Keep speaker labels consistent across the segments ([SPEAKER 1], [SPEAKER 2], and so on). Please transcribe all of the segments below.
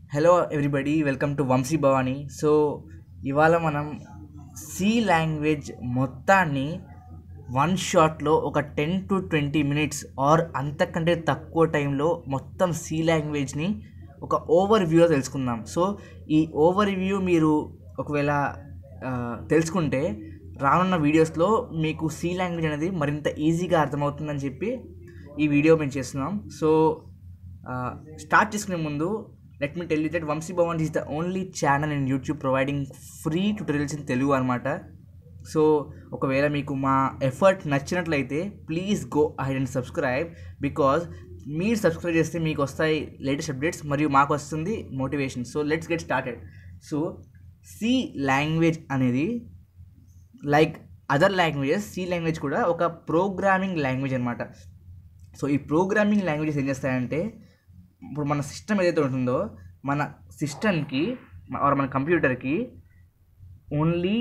[SPEAKER 1] hello everybody welcome to Vamshi Bhavani so ఇవాళ మనం C language మొత్తాన్ని వన్ షాట్లో ఒక ten to twenty minutes or అంతకంటే తక్కువ టైంలో మొత్తం సి లాంగ్వేజ్ని ఒక ఓవర్ వ్యూలో తెలుసుకుందాం సో ఈ ఓవర్ వ్యూ మీరు ఒకవేళ ఆ, తెలుసుకుంటే రానున్న వీడియోస్లో మీకు సి లాంగ్వేజ్ అనేది మరింత ఈజీగా అర్థమవుతుందని చెప్పి ఈ వీడియో మేము చేస్తున్నాం సో స్టార్ట్ చేసుకునే ముందు let me tell you that Vamshi Bhavan is the only channel in YouTube providing free tutorials in Telugu అనమాట సో ఒకవేళ మీకు మా ఎఫర్ట్ నచ్చినట్లయితే please go ahead and subscribe because మీరు సబ్స్క్రైబ్ చేస్తే మీకు వస్తాయి లేటెస్ట్ అప్డేట్స్ మరియు మాకు వస్తుంది motivation so let's get started so C language అనేది like other languages C language కూడా ఒక ప్రోగ్రామింగ్ లాంగ్వేజ్ అనమాట సో ఈ ప్రోగ్రామింగ్ లాంగ్వేజెస్ ఏం చేస్తాయంటే ఇప్పుడు మన సిస్టమ్ ఏదైతే ఉంటుందో మన సిస్టమ్కి ఆర్ మన కంప్యూటర్కి only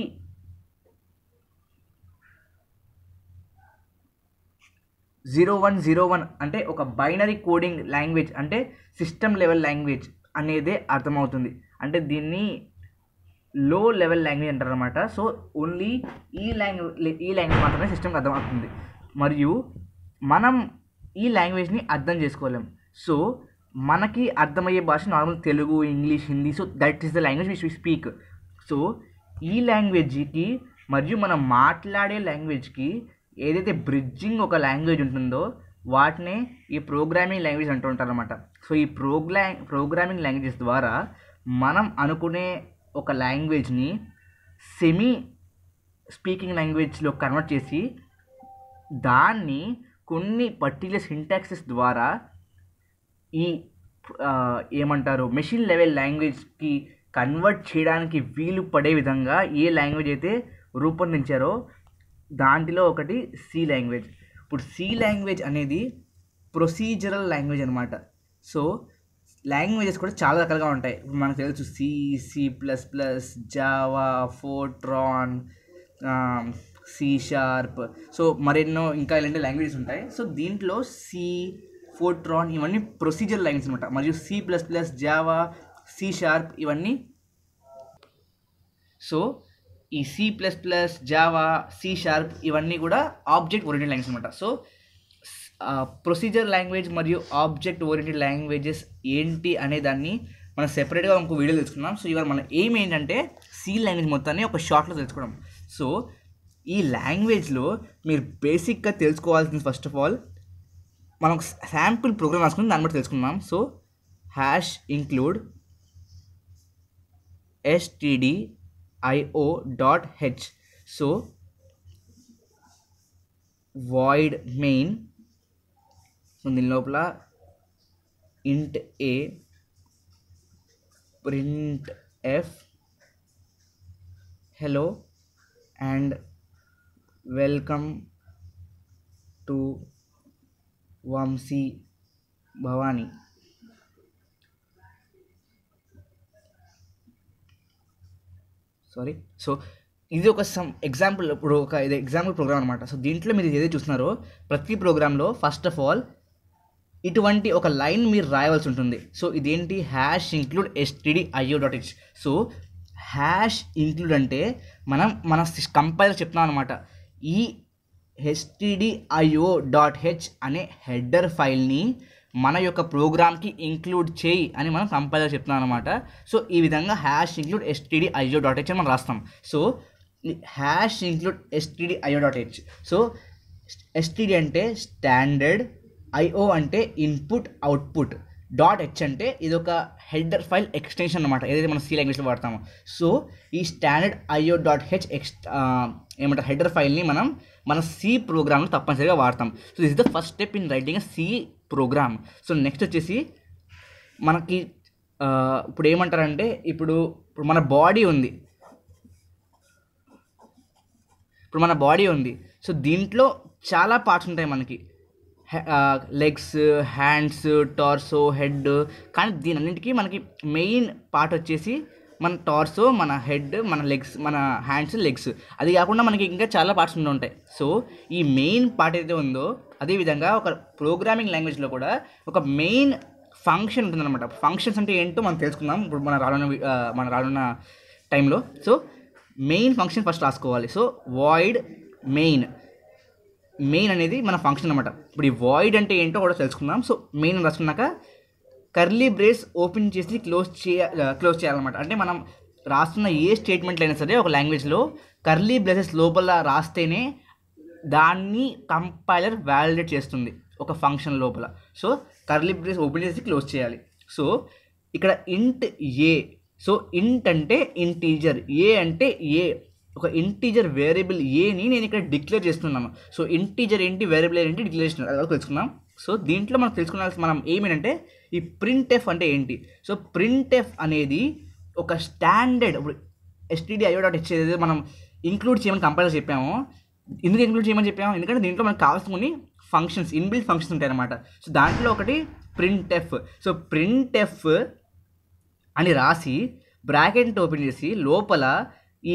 [SPEAKER 1] zero one zero one అంటే ఒక బైనరీ కోడింగ్ లాంగ్వేజ్ అంటే సిస్టమ్ లెవెల్ లాంగ్వేజ్ అనేదే అర్థమవుతుంది అంటే దీన్ని లో లెవెల్ లాంగ్వేజ్ అంటారు అనమాట సో ఓన్లీ ఈ లాంగ్వేజ్ ఈ లాంగ్వేజ్ మాత్రమే సిస్టమ్కి అర్థమవుతుంది మరియు మనం ఈ లాంగ్వేజ్ని అర్థం చేసుకోలేం సో మనకి అర్థమయ్యే భాష normal Telugu English Hindi so that is the language which we speak so ఈ లాంగ్వేజ్కి మరియు మనం మాట్లాడే లాంగ్వేజ్కి ఏదైతే బ్రిడ్జింగ్ ఒక లాంగ్వేజ్ ఉంటుందో వాటినే ఈ ప్రోగ్రామింగ్ లాంగ్వేజ్ అంటూ ఉంటారు అనమాట సో ఈ ప్రోగ్రా ప్రోగ్రామింగ్ లాంగ్వేజెస్ ద్వారా మనం అనుకునే ఒక లాంగ్వేజ్ని సెమీ స్పీకింగ్ లాంగ్వేజ్లో కన్వర్ట్ చేసి దాన్ని కొన్ని పర్టికులర్ సింటాక్సెస్ ద్వారా ఈ ఆ, ఏమంటారు మెషిన్ లెవెల్ లాంగ్వేజ్కి కన్వర్ట్ చేయడానికి వీలు పడే విధంగా ఏ లాంగ్వేజ్ అయితే రూపొందించారో దాంట్లో ఒకటి సి లాంగ్వేజ్ ఇప్పుడు సి లాంగ్వేజ్ అనేది ప్రొసీజరల్ లాంగ్వేజ్ అనమాట సో లాంగ్వేజెస్ కూడా చాలా రకాలుగా ఉంటాయి ఇప్పుడు మనకు తెలుసు C C plus plus Java Fortran C sharp so మరెన్నో ఇంకా ఇలాంటి లాంగ్వేజెస్ ఉంటాయి సో దీంట్లో సి ఫోట్రాన్ ఇవన్నీ ప్రొసీజర్ లాంగ్వేజ్ అనమాట మరియు C plus plus Java C sharp ఇవన్నీ సో ఈ C plus plus Java C sharp ఇవన్నీ కూడా ఆబ్జెక్ట్ ఓరియంటెడ్ లాంగ్వేజ్ అనమాట సో ప్రొసీజర్ లాంగ్వేజ్ మరియు ఆబ్జెక్ట్ ఓరియంటెడ్ లాంగ్వేజెస్ ఏంటి అనే దాన్ని మనం సెపరేట్గా ఇంకో వీడియో తెలుసుకున్నాం సో ఇవాళ మన ఎయిమ్ ఏంటంటే సి లాంగ్వేజ్ మొత్తాన్ని ఒక షార్ట్లో తెలుసుకోవడం సో ఈ లాంగ్వేజ్లో మీరు బేసిక్గా తెలుసుకోవాల్సింది ఫస్ట్ ఆఫ్ ఆల్ మనం ఒక శాంపుల్ ప్రోగ్రామ్ రాసుకుని దాన్ని బట్టి తెలుసుకుందాం so hash include stdio dot H so void main so దీని లోపల int A print F hello and welcome to Vamshi Bhavani sorry so ఇది ఒక సమ్ ఎగ్జాంపుల్ ఇప్పుడు ఒక ఇది ఎగ్జాంపుల్ ప్రోగ్రామ్ అనమాట సో దీంట్లో మీరు ఏదైతే చూస్తున్నారో ప్రతి ప్రోగ్రాంలో ఫస్ట్ ఆఫ్ ఆల్ ఇటువంటి ఒక లైన్ మీరు రాయవలసి ఉంటుంది సో ఇదేంటి hash include STD IO dot H so hash include అంటే మనం మన కంపైలర్ చెప్తున్నాం అనమాట ఈ హెచ్టిడిఐఓ డాట్ హెచ్ అనే హెడర్ ఫైల్ని మన యొక్క ప్రోగ్రామ్కి ఇంక్లూడ్ చేయి అని మనం కంపైలర్ చెప్తున్నాం అనమాట సో ఈ విధంగా hash include stdio dot H అని మనం రాస్తాం so hash include stdio dot H so STD అంటే స్టాండర్డ్ ఐఓ అంటే ఇన్పుట్ అవుట్పుట్ డాట్ హెచ్ అంటే ఇది ఒక హెడర్ ఫైల్ ఎక్స్టెన్షన్ అనమాట ఏదైతే మనం సి లాంగ్వేజ్లో వాడతామో సో ఈ standard IO dot h x ఏమంటారు హెడర్ ఫైల్ని మనం మన సి ప్రోగ్రామ్లో తప్పనిసరిగా వాడతాం so this is the first step in writing C program so next వచ్చేసి మనకి ఆ, ఇప్పుడు ఏమంటారంటే ఇప్పుడు ఇప్పుడు మన బాడీ ఉంది ఇప్పుడు మన బాడీ ఉంది సో దీంట్లో చాలా పార్ట్స్ ఉంటాయి మనకి లెగ్స్ హ్యాండ్స్ టార్సో హెడ్ కానీ దీని అన్నింటికీ మనకి మెయిన్ పార్ట్ వచ్చేసి మన టార్సో మన హెడ్ మన లెగ్స్ మన హ్యాండ్స్ లెగ్స్ అది కాకుండా మనకి ఇంకా చాలా పార్ట్స్ ఉండి ఉంటాయి సో ఈ మెయిన్ పార్ట్ ఏదైతే ఉందో అదేవిధంగా ఒక ప్రోగ్రామింగ్ లాంగ్వేజ్లో కూడా ఒక మెయిన్ ఫంక్షన్ ఉంటుందన్నమాట ఫంక్షన్స్ అంటే ఏంటో మనం తెలుసుకుందాం ఇప్పుడు మన రానున్న వి- ఆ, మన రానున్న టైంలో సో మెయిన్ ఫంక్షన్ ఫస్ట్ రాసుకోవాలి సో వాయిడ్ మెయిన్ మెయిన్ అనేది మన ఫంక్షన్ అనమాట ఇప్పుడు ఈ వాయిడ్ అంటే ఏంటో కూడా తెలుసుకుందాం సో మెయిన్ అని రాసుకున్నాక కర్లీ బ్రేస్ ఓపెన్ చేసి క్లోజ్ చేయ క్లోజ్ చేయాలన్నమాట అంటే మనం రాస్తున్న ఏ స్టేట్మెంట్లు అయినా సరే ఒక లాంగ్వేజ్లో కర్లీ బ్రేసెస్ లోపల రాస్తేనే దాన్ని కంపైలర్ వ్యాలిడేట్ చేస్తుంది ఒక ఫంక్షన్ లోపల సో కర్లీ బ్రేస్ ఓపెన్ చేసి క్లోజ్ చేయాలి సో ఇక్కడ ఇంట్ ఏ సో ఇంట్ అంటే ఇంటీజర్ ఏ అంటే ఏ ఒక ఇంటీజర్ వేరియబుల్ ఏని నేను ఇక్కడ డిక్లేర్ చేస్తున్నాను సో ఇంటీజర్ ఏంటి వేరియబుల్ ఏంటి డిక్లేర్ చేస్తున్నాను అది తెలుసుకుందాం సో దీంట్లో మనం తెలుసుకున్నాల్సిన మనం ఏమేంటంటే ఈ ప్రింట్ ఎఫ్ అంటే ఏంటి సో ప్రింట్ ఎఫ్ అనేది ఒక స్టాండర్డ్ ఇప్పుడు ఎస్టీడీ ఐఓ డాట్ హెచ్ ఏదైతే మనం ఇంక్లూడ్ చేయమని కంపల్సరీ చెప్పాము ఎందుకు ఇంక్లూడ్ చేయమని చెప్పాము ఎందుకంటే దీంట్లో మనకు కావాల్సిన కొన్ని ఫంక్షన్స్ ఇన్బిల్ట్ ఫంక్షన్స్ ఉంటాయి అనమాట సో దాంట్లో ఒకటి print f so print f అని రాసి బ్రాకెట్ ఓపెన్ చేసి లోపల ఈ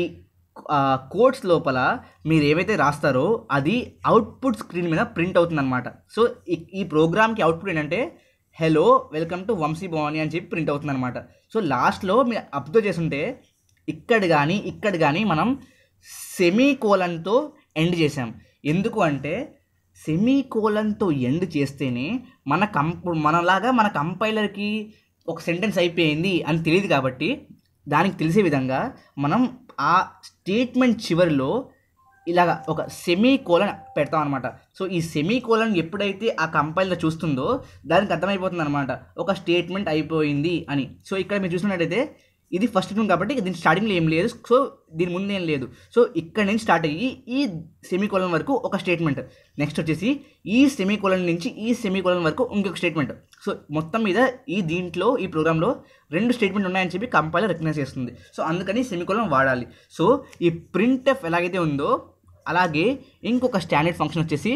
[SPEAKER 1] కోడ్స్ లోపల మీరు ఏవైతే రాస్తారో అది అవుట్పుట్ స్క్రీన్ మీద ప్రింట్ అవుతుందన్నమాట సో ఈ- ఈ ప్రోగ్రామ్కి అవుట్పుట్ ఏంటంటే hello welcome to Vamshi Bhavani అని చెప్పి ప్రింట్ అవుతుందన్నమాట సో లాస్ట్లో మీరు అబ్జర్వ్ చేస్తుంటే ఇక్కడ కానీ ఇక్కడ కానీ మనం సెమీ కోలన్తో ఎండ్ చేసాం ఎందుకు అంటే సెమీ కోలన్తో ఎండ్ చేస్తేనే మన కంప్ మనలాగా మన కంపైలర్కి ఒక సెంటెన్స్ అయిపోయింది అని తెలియదు కాబట్టి దానికి తెలిసే విధంగా మనం ఆ స్టేట్మెంట్ చివరిలో ఇలాగ ఒక సెమీ కోలన్ పెడతాం అనమాట సో ఈ సెమీ కోలన్ ఎప్పుడైతే ఆ కంపైలర్ చూస్తుందో దానికి అర్థమైపోతుంది అనమాట ఒక స్టేట్మెంట్ అయిపోయింది అని సో ఇక్కడ మీరు చూసినట్టయితే ఇది ఫస్ట్ స్టేట్మెంట్ కాబట్టి దీని స్టార్టింగ్లో ఏం లేదు సో దీని ముందు ఏం లేదు సో ఇక్కడ నుంచి స్టార్ట్ అయ్యి ఈ సెమీ కోలన్ వరకు ఒక స్టేట్మెంట్ నెక్స్ట్ వచ్చేసి ఈ సెమీ కోలన్ నుంచి ఈ సెమీ కోలన్ వరకు ఇంకొక స్టేట్మెంట్ సో మొత్తం మీద ఈ దీంట్లో ఈ ప్రోగ్రాంలో రెండు స్టేట్మెంట్ ఉన్నాయని చెప్పి కంపైలర్ రికగ్నైజ్ చేస్తుంది సో అందుకని సెమీ కోలన్ వాడాలి సో ఈ ప్రింట్ ఎఫ్ ఎలాగైతే ఉందో అలాగే ఇంకొక స్టాండర్డ్ ఫంక్షన్ వచ్చేసి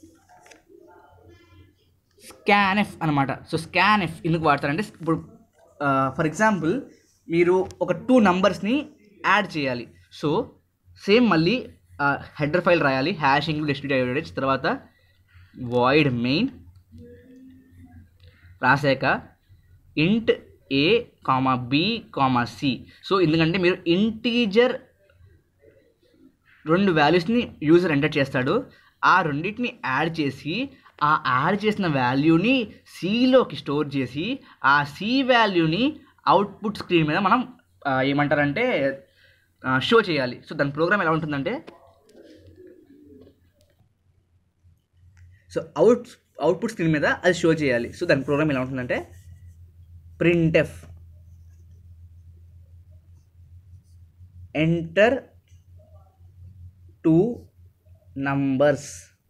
[SPEAKER 1] స్కాన్ఎఫ్ అనమాట సో స్కాన్ఎఫ్ ఎందుకు వాడతారంటే ఇప్పుడు ఫర్ ఎగ్జాంపుల్ మీరు ఒక టూ నంబర్స్ని యాడ్ చేయాలి సో సేమ్ మళ్ళీ హెడర్ ఫైల్ రాయాలి హ్యాష్ ఇంక్లూడ్ ఎస్టీడీ తర్వాత వాయిడ్ మెయిన్ రాసాక int a comma b comma c so ఎందుకంటే మీరు ఇంటీజర్ రెండు వాల్యూస్ని యూజర్ ఎంటర్ చేస్తాడు ఆ రెండింటిని యాడ్ చేసి ఆ యాడ్ చేసిన వాల్యూని సిలోకి స్టోర్ చేసి ఆ సి వాల్యూని అవుట్పుట్ స్క్రీన్ మీద మనం ఆ, ఏమంటారంటే షో చేయాలి సో దాని ప్రోగ్రామ్ ఎలా ఉంటుందంటే సో అవుట్ అవుట్పుట్ స్క్రీన్ మీద అది షో చేయాలి సో దాని ప్రోగ్రామ్ ఎలా ఉంటుందంటే printf enter two numbers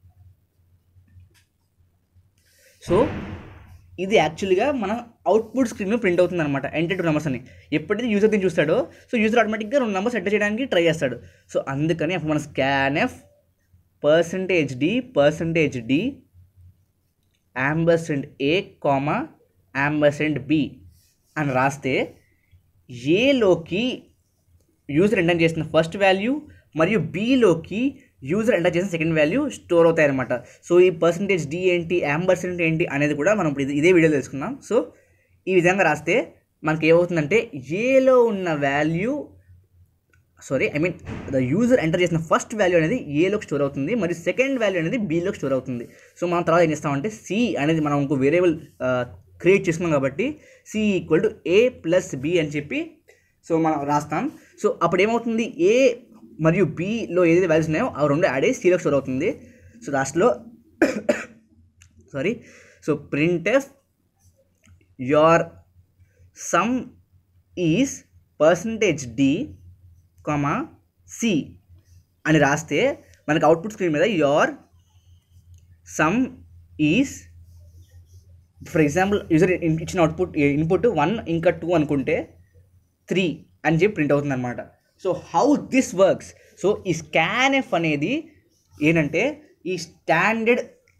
[SPEAKER 1] so ఇది యాక్చువల్గా మన అవుట్పుట్ స్క్రీన్ మీద ప్రింట్ అవుతుంది అనమాట ఎంటర్ టూ నెంబర్స్ అని ఎప్పుడైతే యూజర్ దీన్ని చూస్తాడో సో యూజర్ ఆటోమేటిక్గా రెండు నెంబర్స్ ఎంటర్ చేయడానికి ట్రై చేస్తాడు సో అందుకని అప్పుడు మన scan f percentage d percentage d ampersand a comma ampersand b అని రాస్తే ఏలోకి యూజర్ ఎంటర్ చేసిన ఫస్ట్ వాల్యూ మరియు బిలోకి యూజర్ ఎంటర్ చేసిన సెకండ్ వాల్యూ స్టోర్ అవుతాయి అనమాట సో ఈ పర్సంటేజ్ డి ఏంటి యాంబర్సెంట్ ఏంటి అనేది కూడా మనం ఇప్పుడు ఇది- ఇదే వీడియో తెలుసుకుందాం సో ఈ విధంగా రాస్తే మనకి ఏమవుతుందంటే ఏలో ఉన్న value sorry I mean the user enter చేసిన ఫస్ట్ వాల్యూ అనేది ఏలోకి స్టోర్ అవుతుంది మరియు సెకండ్ వాల్యూ అనేది బీలోకి స్టోర్ అవుతుంది సో మనం తర్వాత ఏం చేస్తామంటే సి అనేది మనం ఇంకో వేరియబుల్ క్రియేట్ చేసుకున్నాం కాబట్టి c equal to a plus b అని చెప్పి సో మనం రాస్తాం సో అప్పుడు ఏమవుతుంది ఏ మరియు బిలో ఏదైతే వాల్యూస్ ఉన్నాయో ఆ రెండు యాడ్ అయ్యి సిలోకి స్టోర్ అవుతుంది సో లాస్ట్లో sorry so print f your sum is percentage d comma c అని రాస్తే మనకి అవుట్పుట్ స్క్రీన్ మీద your sum is for example user ఇచ్చిన అవుట్పుట్ ఇన్పుట్ వన్ ఇంకా టూ అనుకుంటే త్రీ అని చెప్పి ప్రింట్ అవుతుంది అనమాట so how this works so ఈ స్కాన్ ఎఫ్ అనేది ఏంటంటే ఈ స్టాండర్డ్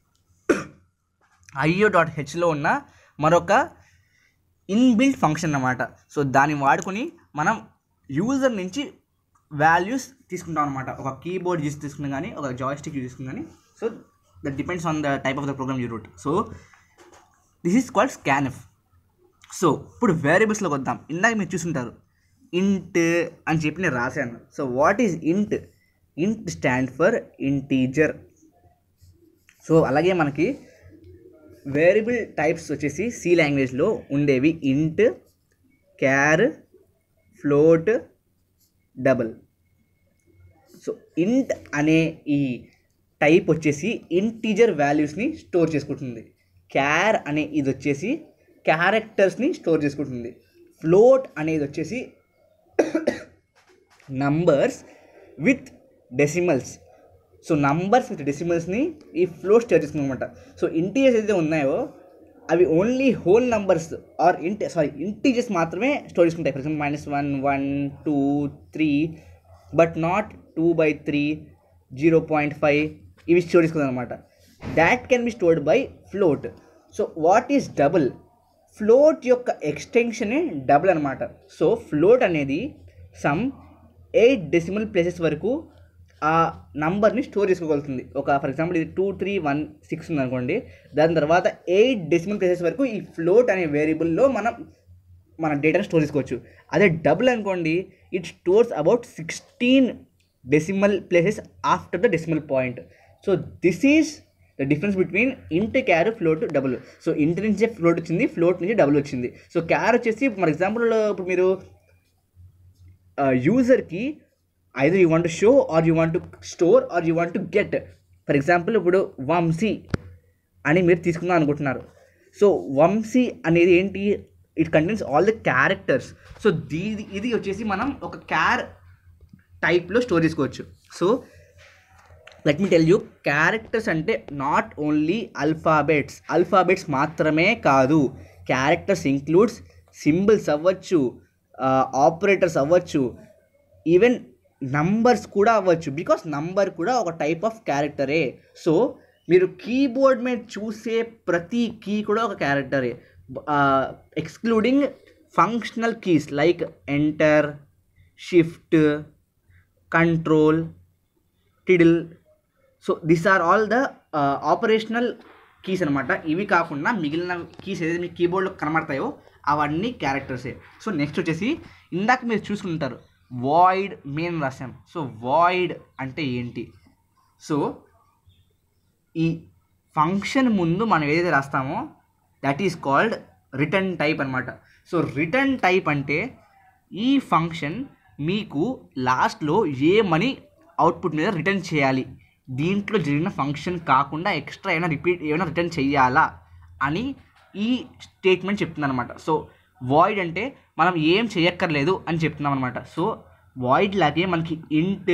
[SPEAKER 1] ఐఓ డాట్ హెచ్లో ఉన్న మరొక ఇన్బిల్ట్ ఫంక్షన్ అన్నమాట సో దాన్ని వాడుకొని మనం యూజర్ నుంచి వాల్యూస్ తీసుకుంటాం అనమాట ఒక కీబోర్డ్ యూస్ తీసుకున్నా కానీ ఒక జాయిస్టిక్ యూస్ తీసుకున్నా కానీ so that depends on the type of the program you wrote so this is called scanf so ఇప్పుడు వేరియబుల్స్లోకి వద్దాం ఇందాక మీరు చూసుంటారు ఇంట్ అని చెప్పి నేను రాశాను సో వాట్ ఈజ్ ఇంట్ ఇంట్ స్టాండ్ ఫర్ ఇంటీజర్ సో అలాగే మనకి వేరియబుల్ టైప్స్ వచ్చేసి సి లాంగ్వేజ్లో ఉండేవి ఇంట్ క్యార్ ఫ్లోట్ డబల్ సో ఇంట్ అనే ఈ టైప్ వచ్చేసి ఇంటీజర్ వాల్యూస్ని స్టోర్ చేసుకుంటుంది క్యార్ అనే ఇది వచ్చేసి క్యారెక్టర్స్ని స్టోర్ చేసుకుంటుంది ఫ్లోట్ అనేది వచ్చేసి numbers with decimals so numbers with డెసిమల్స్ని ఈ ఫ్లో స్టోర్ చేసుకుందన్నమాట సో ఇంటీజర్స్ ఏదైతే ఉన్నాయో అవి only whole numbers or int sorry integers మాత్రమే స్టోర్ చేసుకుంటాయి for example minus one one two three but not two by three zero point five ఇవి store చేసుకుందాం అనమాట that can be stored by float so what is double float యొక్క ఎక్స్టెన్షనే double అనమాట so float అనేది some eight decimal places వరకు ఆ నంబర్ని స్టోర్ చేసుకోగలుగుతుంది ఒక ఫర్ ఎగ్జాంపుల్ ఇది టూ త్రీ వన్ సిక్స్ ఉంది అనుకోండి దాని తర్వాత ఎయిట్ డెసిమల్ ప్లేసెస్ వరకు ఈ ఫ్లోట్ అనే వేరియబుల్లో మనం మన డేటాను స్టోర్ చేసుకోవచ్చు అదే డబుల్ అనుకోండి it stores about sixteen decimal places after the decimal point so this is the difference between int char float double so ఇంట్ నుంచే ఫ్లోట్ వచ్చింది ఫ్లోట్ నుంచి డబుల్ వచ్చింది సో క్యార్ వచ్చేసి ఫర్ ఎగ్జాంపుల్ ఇప్పుడు మీరు యూజర్కి either you want show or you want store or you want get for example ఇప్పుడు వంశీ అని మీరు తీసుకుందాం అనుకుంటున్నారు సో వంశీ అనేది ఏంటి it contains all the characters so దీది ఇది వచ్చేసి మనం ఒక క్యార్ టైప్లో స్టోర్ చేసుకోవచ్చు so let me tell you characters అంటే నాట్ ఓన్లీ అల్ఫాబెట్స్ అల్ఫాబెట్స్ మాత్రమే కాదు క్యారెక్టర్స్ ఇంక్లూడ్స్ సింబల్స్ అవ్వచ్చు ఆపరేటర్స్ అవ్వచ్చు ఈవెన్ నంబర్స్ కూడా అవ్వచ్చు బికాస్ నంబర్ కూడా ఒక టైప్ ఆఫ్ క్యారెక్టరే సో మీరు కీబోర్డ్ మీద చూసే ప్రతి కీ కూడా ఒక క్యారెక్టరే excluding functional keys like enter shift control tilde so this are all the operational keys అనమాట ఇవి కాకుండా మిగిలిన కీస్ ఏదైతే మీ కీబోర్డ్లో కనబడతాయో అవన్నీ క్యారెక్టర్సే సో నెక్స్ట్ వచ్చేసి ఇందాక మీరు చూసుకుంటారు వాయిడ్ మెయిన్ రాసాం సో వాయిడ్ అంటే ఏంటి సో ఈ ఫంక్షన్ ముందు మనం ఏదైతే రాస్తామో that is called return type అనమాట సో రిటర్న్ టైప్ అంటే ఈ ఫంక్షన్ మీకు లాస్ట్లో ఏ మనీ అవుట్పుట్ మీద రిటర్న్ చేయాలి దీంట్లో జరిగిన ఫంక్షన్ కాకుండా ఎక్స్ట్రా ఏమైనా రిపీట్ ఏమైనా రిటర్న్ చేయాలా అని ఈ స్టేట్మెంట్ చెప్తుంది అనమాట సో వాయిడ్ అంటే మనం ఏం చేయక్కర్లేదు అని చెప్తున్నాం అనమాట సో వాయిడ్ లాగే మనకి int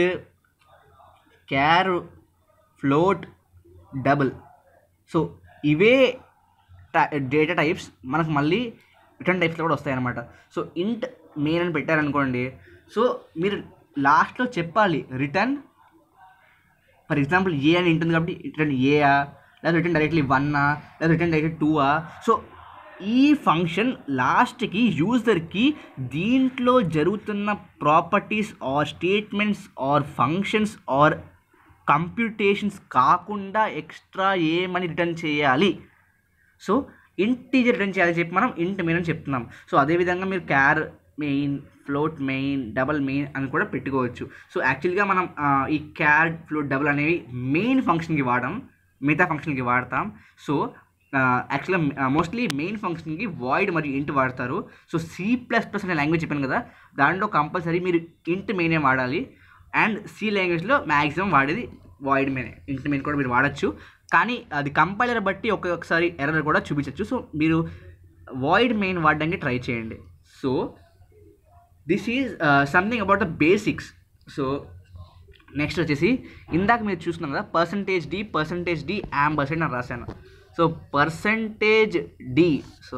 [SPEAKER 1] char float double so ఇవే డేటా టైప్స్ మనకు మళ్ళీ రిటర్న్ టైప్స్లో కూడా వస్తాయి అనమాట సో ఇంట్ మెయిన్ అని పెట్టారనుకోండి సో మీరు లాస్ట్లో చెప్పాలి రిటర్న్ ఫర్ ఎగ్జాంపుల్ ఏ అని ఉంటుంది కాబట్టి రిటర్న్ ఏఆ లేదా రిటర్న్ డైరెక్ట్లీ వన్నా లేదా రిటర్న్ డైరెక్ట్లీ టూఆ సో ఈ ఫంక్షన్ లాస్ట్కి యూజర్కి దీంట్లో జరుగుతున్న properties or statements or functions or computations కాకుండా ఎక్స్ట్రా ఏమని రిటర్న్ చేయాలి సో ఇంటీజర్ రిటర్న్ చేయాలని చెప్పి మనం ఇంట్ మెయిన్ అని చెప్తున్నాం సో అదేవిధంగా మీరు char main float main double main అని కూడా పెట్టుకోవచ్చు సో యాక్చువల్గా మనం ఆ, ఈ క్యార్ ఫ్లోట్ డబల్ అనేవి మెయిన్ ఫంక్షన్కి వాడడం మిగతా ఫంక్షన్కి వాడతాం సో యాక్చువల్గా మోస్ట్లీ మెయిన్ ఫంక్షన్కి వాయిడ్ మరియు ఇంట్ వాడతారు సో సి ప్లస్ ప్లస్ అనే లాంగ్వేజ్ చెప్పాను కదా దాంట్లో కంపల్సరీ మీరు ఇంట్ మెయినే వాడాలి అండ్ సి లాంగ్వేజ్లో మ్యాక్సిమం వాడేది వాయిడ్ మెయిన్ ఇంట్ మెయిన్ కూడా మీరు వాడచ్చు కానీ అది కంపైలర్ బట్టి ఒక్కొక్కసారి ఎర్రర్ కూడా చూపించవచ్చు సో మీరు వాయిడ్ మెయిన్ వాడడానికి ట్రై చేయండి so this is something about the basics so next వచ్చేసి ఇందాక మీరు చూస్తున్నాం కదా percentage d percentage d ampersand అని రాశాను so percentage d so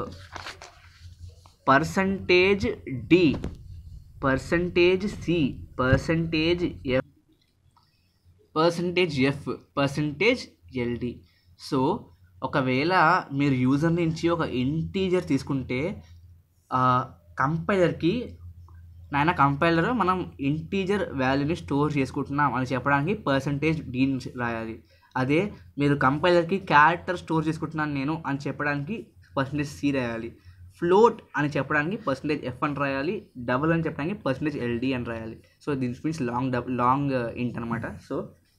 [SPEAKER 1] percentage d percentage c percentage f percentage f percentage ld so ఒకవేళ మీరు యూజర్ నుంచి ఒక ఇంటీజర్ తీసుకుంటే కంపైలర్కి నాయన కంపైలర్ మనం ఇంటీజర్ వాల్యూని స్టోర్ చేసుకుంటున్నాం అని చెప్పడానికి పర్సంటేజ్ డీన్ రాయాలి అదే మీరు కంపైలర్కి క్యారెక్టర్ స్టోర్ చేసుకుంటున్నాను నేను అని చెప్పడానికి పర్సంటేజ్ సి రాయాలి ఫ్లోట్ అని చెప్పడానికి పర్సంటేజ్ ఎఫ్ అని రాయాలి డబుల్ అని చెప్పడానికి పర్సంటేజ్ ఎల్డి అని రాయాలి so this means long dub long int అనమాట సో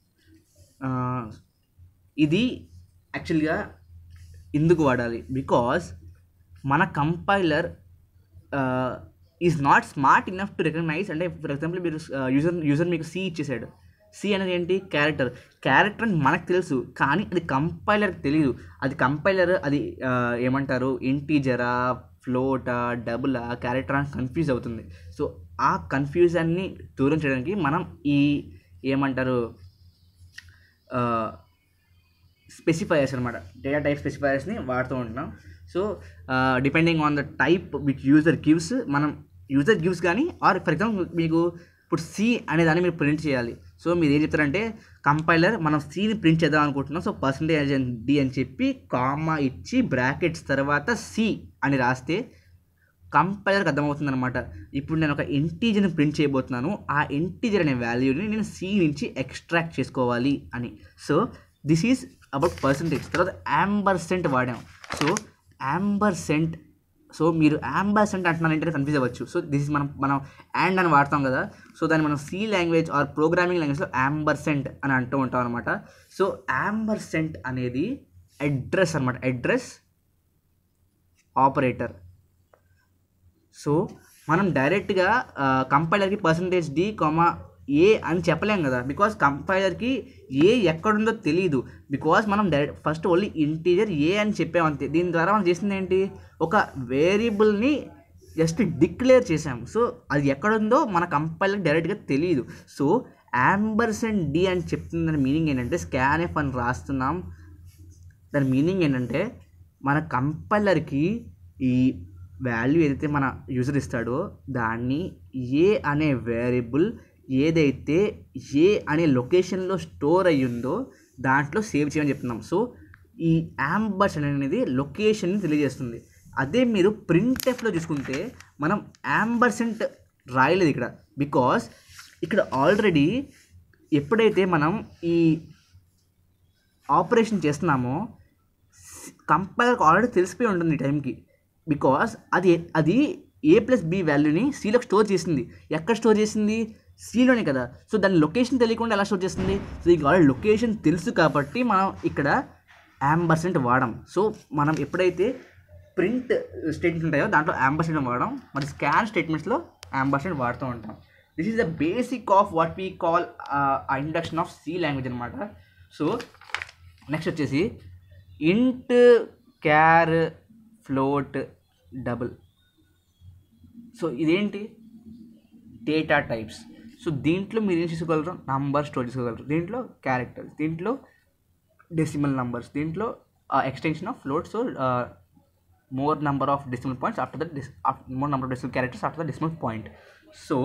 [SPEAKER 1] ఇది యాక్చువల్గా ఎందుకు వాడాలి బికాస్ మన compiler is not smart enough to recognise అంటే ఫర్ ఎగ్జాంపుల్ మీరు యూజర్ యూజర్ మీకు సి ఇచ్చేసాడు సి అనేది ఏంటి క్యారెక్టర్ క్యారెక్టర్ అని మనకు తెలుసు కానీ అది కంపైలర్కి తెలియదు అది కంపైలర్ అది ఆ, ఏమంటారు ఇంటీజరా ఫ్లోటా డబులా క్యారెక్టర్ అని కన్ఫ్యూజ్ అవుతుంది సో ఆ కన్ఫ్యూజన్ని దూరం చేయడానికి మనం ఈ ఏమంటారు స్పెసిఫైయర్స్ అనమాట డేటా టైప్ స్పెసిఫైయర్స్ని వాడుతూ ఉంటున్నాం so depending on the type which user gives మనం యూజర్ గివ్స్ కానీ ఆర్ ఫర్ ఎగ్జాంపుల్ మీకు ఇప్పుడు సి అనే దాన్ని మీరు ప్రింట్ చేయాలి సో మీరు ఏం చెప్తారంటే కంపైలర్ మనం సిని ప్రింట్ చేద్దాం అనుకుంటున్నాం సో పర్సంటేజ్ డి అని చెప్పి కామా ఇచ్చి బ్రాకెట్స్ తర్వాత సి అని రాస్తే కంపైలర్కి అర్థమవుతుంది అనమాట ఇప్పుడు నేను ఒక ఇంటీజర్ని ప్రింట్ చేయబోతున్నాను ఆ ఇంటీజర్ అనే వాల్యూని నేను సి నుంచి ఎక్స్ట్రాక్ట్ చేసుకోవాలి అని so this is about percentage తర్వాత యాంబర్సెంట్ వాడాం సో యాంబర్సెంట్ సో మీరు యాంబర్సెంట్ అంటున్నారంటే కన్ఫ్యూజ్ అవ్వచ్చు సో దిస్ ఇస్ మనం మనం యాండ్ అని వాడతాం కదా సో దాన్ని మనం సి లాంగ్వేజ్ ఆర్ ప్రోగ్రామింగ్ లాంగ్వేజ్లో యాంబర్సెంట్ అని అంటూ ఉంటాం అనమాట సో యాంబర్సెంట్ అనేది అడ్రస్ అనమాట అడ్రస్ ఆపరేటర్ సో మనం డైరెక్ట్గా కంపైలర్కి పర్సంటేజ్ డి కామా ఏ అని చెప్పలేం కదా బికాస్ కంపైలర్కి ఏ ఎక్కడుందో తెలియదు బికాస్ మనం direct first only integer a అని చెప్పాం అంతే దీని ద్వారా మనం చేసింది ఏంటి ఒక వేరియబుల్ని జస్ట్ డిక్లేర్ చేసాం సో అది ఎక్కడుందో మన కంపైలర్కి డైరెక్ట్గా తెలియదు సో యాంబర్సెంట్ డి అని చెప్తున్న మీనింగ్ ఏంటంటే స్కాన్ ఎఫ్ అని రాస్తున్నాం దాని మీనింగ్ ఏంటంటే మన కంపైలర్కి ఈ వాల్యూ ఏదైతే మన యూజర్ ఇస్తాడో దాన్ని ఏ అనే వేరియబుల్ ఏదైతే ఏ అనే లొకేషన్లో స్టోర్ అయ్యిందో దాంట్లో సేవ్ చేయమని చెప్తున్నాం సో ఈ యాంబర్స్ అనేది లొకేషన్ని తెలియజేస్తుంది అదే మీరు ప్రింట్ ఎఫ్లో చూసుకుంటే మనం యాంబర్సెంట్ రాయలేదు ఇక్కడ బికాస్ ఇక్కడ ఆల్రెడీ ఎప్పుడైతే మనం ఈ ఆపరేషన్ చేస్తున్నామో కంపైలర్కి ఆల్రెడీ తెలిసిపోయి ఉంటుంది ఈ టైంకి బికాస్ అది అది ఏ ప్లస్ బి వాల్యూని సీలోకి స్టోర్ చేసింది ఎక్కడ స్టోర్ చేసింది సీలోనే కదా సో దాని లొకేషన్ తెలియకుండా ఎలా స్టోర్ చేస్తుంది సో ఈ ఆల్రెడీ లొకేషన్ తెలుసు కాబట్టి మనం ఇక్కడ యాంబర్సెంట్ వాడడం సో మనం ఎప్పుడైతే ప్రింట్ స్టేట్మెంట్స్ ఉంటాయో దాంట్లో యాంబర్సెంట్ వాడడం మరి స్కాన్ స్టేట్మెంట్స్లో యాంబర్సెంట్ వాడుతూ ఉంటాం this is the basic of what we call induction of C language అనమాట సో నెక్స్ట్ వచ్చేసి int char float double so ఇదేంటి డేటా టైప్స్ సో దీంట్లో మీరు ఏం చేసుకోగలరు నంబర్ స్టోర్ చేసుకోగలరు దీంట్లో క్యారెక్టర్స్ దీంట్లో డెసిమల్ నంబర్స్ దీంట్లో extension of float so more number of decimal points after the dis more number of decimal characters after the decimal point so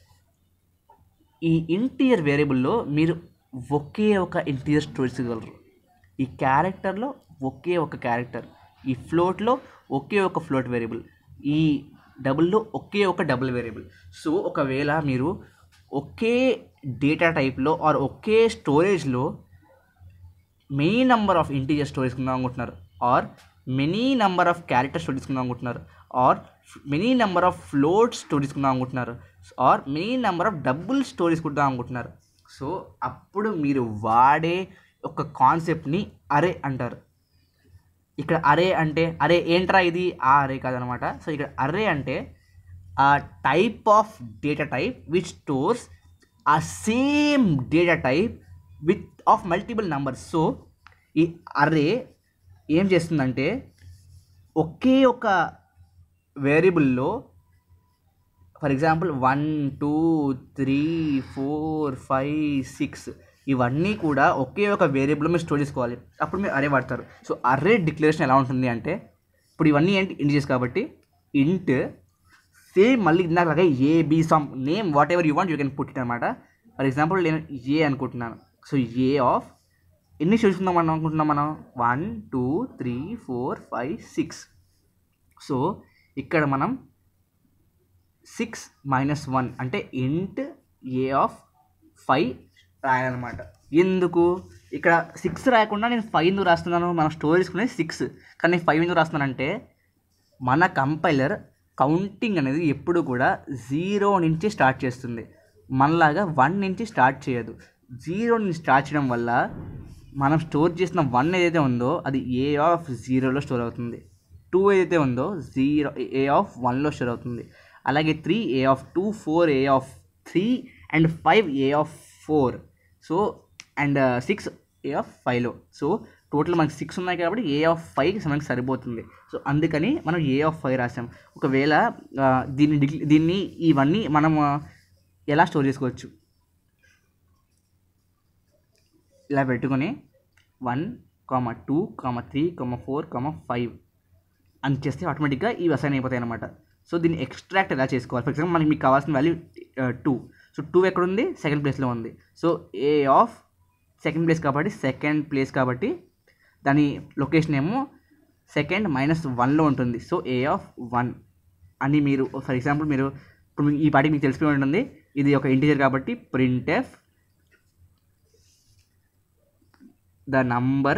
[SPEAKER 1] ఈ ఇంటీరియర్ వేరియబుల్లో మీరు ఒకే ఒక ఇంటీరియర్ స్టోర్ చేయగలరు ఈ క్యారెక్టర్లో ఒకే ఒక క్యారెక్టర్ ఈ ఫ్లోట్లో ఒకే ఒక ఫ్లోట్ వేరియబుల్ ఈ డబుల్లో ఒకే ఒక డబుల్ వేరియబుల్ సో ఒకవేళ మీరు ఒకే డేటా టైప్లో ఆర్ ఒకే స్టోరేజ్లో many number of integer store తీసుకుందాం అనుకుంటున్నారు or many number of character store తీసుకుందాం అనుకుంటున్నారు or many number of float store తీసుకుందాం అనుకుంటున్నారు or many number of double store తీసుకుందాం అనుకుంటున్నారు సో అప్పుడు మీరు వాడే ఒక కాన్సెప్ట్ని అరే అంటారు ఇక్కడ అరే అంటే అరే ఏంట్రా ఇది ఆ అరే కాదనమాట సో ఇక్కడ అరే అంటే ఆ type of data type which stores ఆ same data type with of multiple numbers so ఈ అర్రే ఏం చేస్తుందంటే ఒకే ఒక వేరియబుల్లో for example one two three four five six ఇవన్నీ కూడా ఒకే ఒక వేరియబుల్ మీరు స్టోర్ చేసుకోవాలి అప్పుడు మీరు అరే వాడతారు సో అర్రే డిక్లరేషన్ ఎలా ఉంటుంది అంటే ఇప్పుడు ఇవన్నీ ఏంటి ఇంటిజెస్ కాబట్టి ఇంట్ సేమ్ మళ్ళీ ఇందాక a b some name whatever you want you can put it అనమాట ఫర్ ఎగ్జాంపుల్ నేను ఏ అనుకుంటున్నాను సో ఏ ఆఫ్ ఎన్ని చూసుకుందాం మనం అనుకుంటున్నాం మనం one two three four five six so ఇక్కడ మనం సిక్స్ మైనస్ వన్ అంటే ఇంట్ ఏ ఆఫ్ ఫైవ్ రాయాలన్నమాట ఎందుకు ఇక్కడ సిక్స్ రాయకుండా నేను ఫైవ్ ఎందుకు రాస్తున్నాను మనం స్టోర్ తీసుకునేది సిక్స్ కానీ నేను ఫైవ్ ఎందుకు రాస్తున్నానంటే మన కంపైలర్ కౌంటింగ్ అనేది ఎప్పుడు కూడా జీరో నుంచి స్టార్ట్ చేస్తుంది మనలాగా వన్ నుంచి స్టార్ట్ చేయదు జీరో నుంచి స్టార్ట్ చేయడం వల్ల మనం స్టోర్ చేసిన వన్ ఏదైతే ఉందో అది ఏ ఆఫ్ జీరోలో స్టోర్ అవుతుంది టూ ఏదైతే ఉందో జీరో ఏ ఆఫ్ వన్లో స్టోర్ అవుతుంది అలాగే three a of two four a of three and five a of four so and six a of ఫైవ్లో సో టోటల్ మనకి సిక్స్ ఉన్నాయి కాబట్టి ఏ ఆఫ్ ఫైవ్ మనకి సరిపోతుంది సో అందుకని మనం ఏ ఆఫ్ ఫైవ్ రాసాం ఒకవేళ ఆ, దీన్ని డిక్లే దీన్ని ఇవన్నీ మనం ఆ, ఎలా స్టోర్ చేసుకోవచ్చు ఇలా పెట్టుకొని one comma two comma three comma four comma five అని చేస్తే ఆటోమేటిక్గా ఇవి అసైన్ అయిపోతాయి అనమాట సో దీన్ని ఎక్స్ట్రాక్ట్ ఎలా చేసుకోవాలి ఫర్ ఎగ్జాంపుల్ మనకి మీకు కావాల్సిన వాల్యూ టూ సో టూ ఎక్కడ ఉంది సెకండ్ ప్లేస్లో ఉంది so a of second place కాబట్టి సెకండ్ ప్లేస్ కాబట్టి దాని లొకేషన్ ఏమో సెకండ్ మైనస్ వన్లో ఉంటుంది సో ఏ ఆఫ్ వన్ అని మీరు ఫర్ ఎగ్జాంపుల్ మీరు ఇప్పుడు మీ- ఈ పాటికి మీకు తెలిసిపోయి ఉంటుంది ఇది ఒక ఇంటీజర్ కాబట్టి print f the number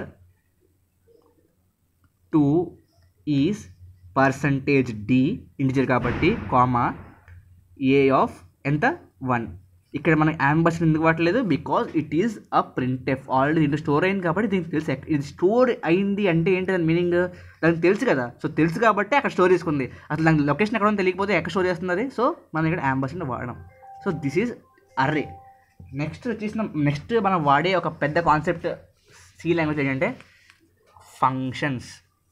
[SPEAKER 1] two is percentage d integer కాబట్టి కామా ఏ ఆఫ్ ఎంత వన్ ఇక్కడ మనం యాంబస్ ఎందుకు వాడలేదు because it is a print f already దీంట్లో స్టోర్ అయింది కాబట్టి దీనికి తెలుసు ఎక్- ఇది స్టోర్ అయింది అంటే ఏంటి దాని మీనింగ్ దానికి తెలుసు కదా సో తెలుసు కాబట్టి అక్కడ స్టోర్ చేసుకుంది అసలు దానికి లొకేషన్ ఎక్కడ ఉందో తెలియకపోతే ఎక్కడ స్టోర్ చేస్తుంది అది సో మనం ఇక్కడ యాంబస్ వాడడం so this is array next వచ్చేసిన నెక్స్ట్ మనం వాడే ఒక పెద్ద కాన్సెప్ట్ సి లాంగ్వేజ్ ఏంటంటే functions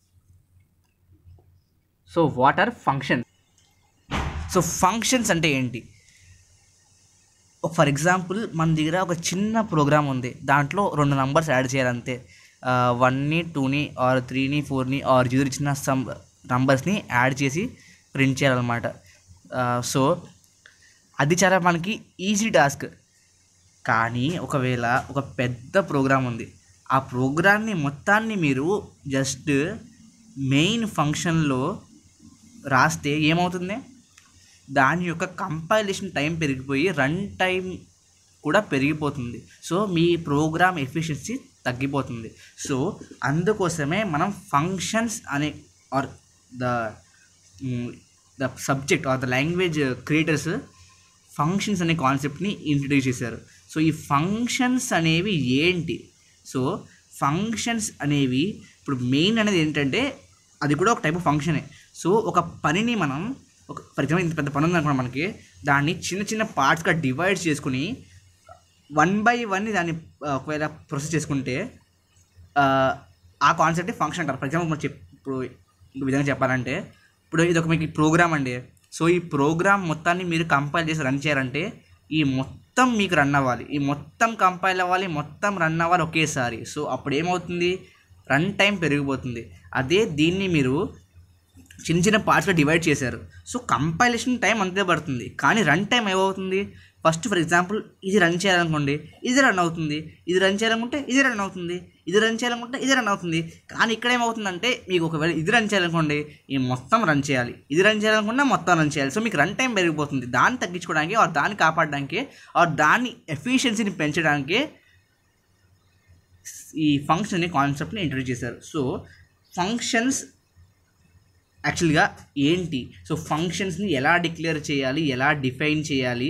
[SPEAKER 1] so what are functions so functions అంటే ఏంటి ఫర్ ఎగ్జాంపుల్ మన దగ్గర ఒక చిన్న ప్రోగ్రామ్ ఉంది దాంట్లో రెండు నంబర్స్ యాడ్ చేయాలంతే వన్ని టూని ఆర్ త్రీని ఫోర్ని ఆర్ జీరో ఇచ్చిన సమ్ నంబర్స్ని యాడ్ చేసి ప్రింట్ చేయాలన్నమాట సో అది చాలా మనకి ఈజీ టాస్క్ కానీ ఒకవేళ ఒక పెద్ద ప్రోగ్రామ్ ఉంది ఆ ప్రోగ్రామ్ని మొత్తాన్ని మీరు జస్ట్ మెయిన్ ఫంక్షన్లో రాస్తే ఏమవుతుంది దాని యొక్క కంపైలేషన్ టైం పెరిగిపోయి రన్ టైం కూడా పెరిగిపోతుంది సో మీ ప్రోగ్రామ్ ఎఫిషియన్సీ తగ్గిపోతుంది సో అందుకోసమే మనం ఫంక్షన్స్ అనే or the the subject or the language creators functions అనే కాన్సెప్ట్ని ఇంట్రడ్యూస్ చేశారు సో ఈ ఫంక్షన్స్ అనేవి ఏంటి సో ఫంక్షన్స్ అనేవి ఇప్పుడు మెయిన్ అనేది ఏంటంటే అది కూడా ఒక టైప్ ఆఫ్ ఫంక్షనే సో ఒక పనిని మనం ఒక ఫర్ ఎగ్జాంపుల్ ఇంత పెద్ద పని ఉందనుకోండి మనకి దాన్ని చిన్న చిన్న పార్ట్స్గా డివైడ్ చేసుకుని వన్ బై వన్ దాన్ని ఆ, ఒకవేళ ప్రొసెస్ చేసుకుంటే ఆ, ఆ కాన్సెప్ట్ ఫంక్షన్ అంటారు ఫర్ ఎగ్జాంపుల్ మనం చెప్ ఇప్పుడు ఇంకో విధంగా చెప్పాలంటే ఇప్పుడు ఇది ఒక మీకు ప్రోగ్రామ్ అండి సో ఈ ప్రోగ్రామ్ మొత్తాన్ని మీరు కంపైల్ చేసి రన్ చేయాలంటే ఈ మొత్తం మీకు రన్ అవ్వాలి ఈ మొత్తం కంపైల్ అవ్వాలి మొత్తం రన్ అవ్వాలి ఒకేసారి సో అప్పుడు ఏమవుతుంది రన్ టైం పెరిగిపోతుంది అదే దీన్ని మీరు చిన్న చిన్న పార్ట్స్గా డివైడ్ చేశారు సో కంపైలేషన్ టైం అంతే పడుతుంది కానీ రన్ టైం ఏమవుతుంది ఫస్ట్ ఫర్ ఎగ్జాంపుల్ ఇది రన్ చేయాలనుకోండి ఇది రన్ అవుతుంది ఇది రన్ చేయాలనుకుంటే ఇది రన్ అవుతుంది ఇది రన్ చేయాలనుకుంటే ఇది రన్ అవుతుంది కానీ ఇక్కడ ఏమవుతుందంటే మీకు ఒకవేళ ఇది రన్ చేయాలనుకోండి ఈ మొత్తం రన్ చేయాలి ఇది రన్ చేయాలనుకున్నా మొత్తం రన్ చేయాలి సో మీకు రన్ టైం పెరిగిపోతుంది దాన్ని తగ్గించుకోవడానికి ఆర్ దాన్ని కాపాడడానికి ఆర్ దాన్ని ఎఫిషియన్సీని పెంచడానికి ఈ ఫంక్షన్ అనే కాన్సెప్ట్ని ఇంట్రడ్యూస్ చేశారు సో ఫంక్షన్స్ యాక్చువల్గా ఏంటి సో ఫంక్షన్స్ని ఎలా డిక్లేర్ చేయాలి ఎలా డిఫైన్ చేయాలి